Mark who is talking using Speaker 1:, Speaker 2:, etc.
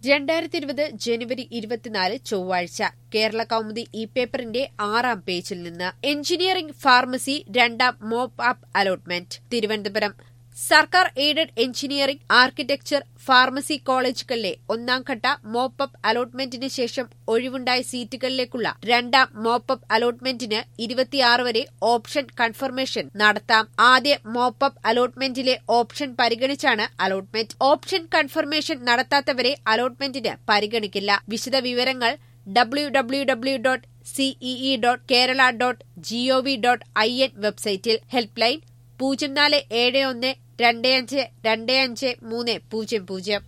Speaker 1: രണ്ടായിരത്തി ഇരുപത് ജനുവരി ഇരുപത്തിനാല് ചൊവ്വാഴ്ച കേരള കൗമുദി ഇ പേപ്പറിന്റെ ആറാം പേജിൽ നിന്ന് എഞ്ചിനീയറിംഗ് ഫാർമസി രണ്ടാം മോപ്പ് അപ്പ് അലോട്ട്മെന്റ് തിരുവനന്തപുരം സർക്കാർ എയ്ഡഡ് എഞ്ചിനീയറിംഗ് ആർക്കിടെക്ചർ ഫാർമസി കോളേജുകളിലെ ഒന്നാംഘട്ട മോപ്പ് അപ്പ് അലോട്ട്മെന്റിന് ശേഷം ഒഴിവുണ്ടായ സീറ്റുകളിലേക്കുള്ള രണ്ടാം മോപ്പ് അപ്പ് അലോട്ട്മെന്റിന് ഇരുപത്തിയാറ് വരെ ഓപ്ഷൻ കൺഫർമേഷൻ നടത്താം ആദ്യ മോപ്പ് അപ്പ് അലോട്ട്മെന്റിലെ ഓപ്ഷൻ പരിഗണിച്ചാണ് അലോട്ട്മെന്റ് ഓപ്ഷൻ കൺഫർമേഷൻ നടത്താത്തവരെ അലോട്ട്മെന്റിന് പരിഗണിക്കില്ല വിശദവിവരങ്ങൾ W W W dot C E E dot Kerala dot G O V dot I N വെബ്സൈറ്റിൽ ഹെൽപ്പ് ലൈൻ പൂജ്യം നാല് ഏഴ് ഒന്ന് രണ്ട് അഞ്ച് രണ്ട് അഞ്ച് മൂന്ന് പൂജ്യം പൂജ്യം